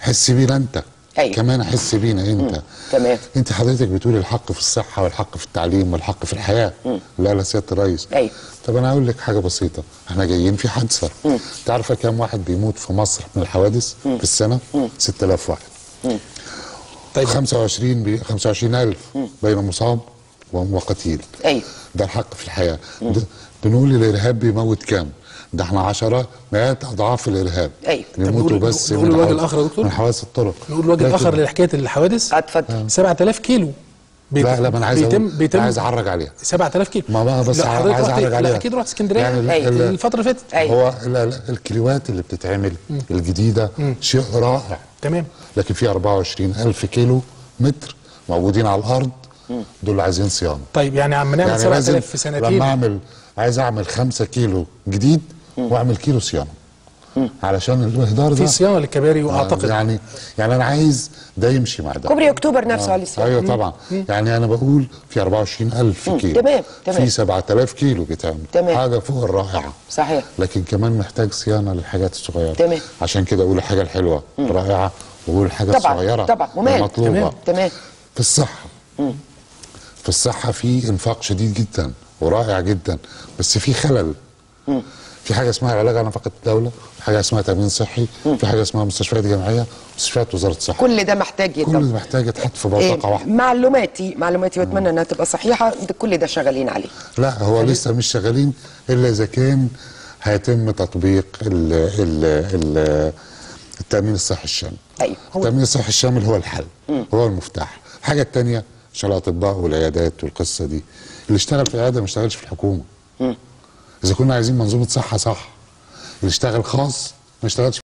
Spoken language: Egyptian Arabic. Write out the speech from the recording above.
حس بينا انت أيوة. كمان حس بينا انت تمام. انت حضرتك بتقولي الحق في الصحه والحق في التعليم والحق في الحياه لا لا سياده الرئيس أيوة. طب انا هقول لك حاجه بسيطه احنا جايين في حادثه انت عارفه كام واحد بيموت في مصر من الحوادث في السنه 6000 واحد طيب 25 بي 25000 بين مصاب وقتيل أيوة. ده الحق في الحياه ده بنقول الارهاب بيموت كام ده احنا عشرات مئات اضعاف الارهاب أيوة. طب بيموتوا نقول- بس نقول من الوجه حوادث- الآخر يا دكتور؟ من حوادث الطرق نقول وجه لكن- اخر لحكايه الحوادث اتفضل 7000 كيلو بيت- لا لا ما انا عايز بيتم أقول- بيتم عايز اعرج عليها 7000 كيلو ما بقى بس لا عايز حضرتك رحت أعرج لا عليها. اكيد رحت اسكندريه يعني ال- أيوة. ال- الفتره اللي فاتت أيوة. هو لا لا الكيلوات اللي بتتعمل الجديده شيء رائع تمام لكن في 24 ألف كيلو متر موجودين على الأرض دول اللي عايزين صيانة طيب يعني عم نعمل يعني لازم 7000 في سنتين لما أعمل عايز أعمل 5 كيلو جديد وأعمل كيلو صيانة علشان الإهدار في ده صيانه للكباري واعتقد يعني يعني أنا عايز ده يمشي مع ده كوبري اكتوبر نفسه عليه الصيانة. ايوه طبعا يعني انا بقول في 24 الف كيلو تمام، تمام. في 7000 كيلو بيتعمل تمام. حاجه فوق الرائعه صحيح لكن كمان محتاج صيانه للحاجات الصغيره تمام. عشان كده اقول الحاجه الحلوه رائعه واقول الحاجه طبعا، الصغيره طبعا، ومال. مطلوبه تمام، تمام في الصحه في الصحه في انفاق شديد جدا ورائع جدا بس في خلل في حاجه اسمها علاج على نفقه الدوله في حاجه اسمها تامين صحي في حاجه اسمها مستشفيات جامعيه مستشفيات وزاره الصحه كل ده محتاج كل يتم ده محتاج يتحط في إيه، بطاقه واحده معلوماتي معلوماتي واتمنى انها تبقى صحيحه ده كل ده شغالين عليه لا هو لسه مش شغالين الا اذا كان هيتم تطبيق ال ال ال التامين الصحي الشامل أيوة. التامين الصحي الشامل هو الحل هو المفتاح الحاجه الثانيه عشان الاطباء والعيادات والقصه دي اللي اشتغل في العياده ما اشتغلش في الحكومه اذا كنا عايزين منظومه صحه صح اللي اشتغل خاص ما اشتغلش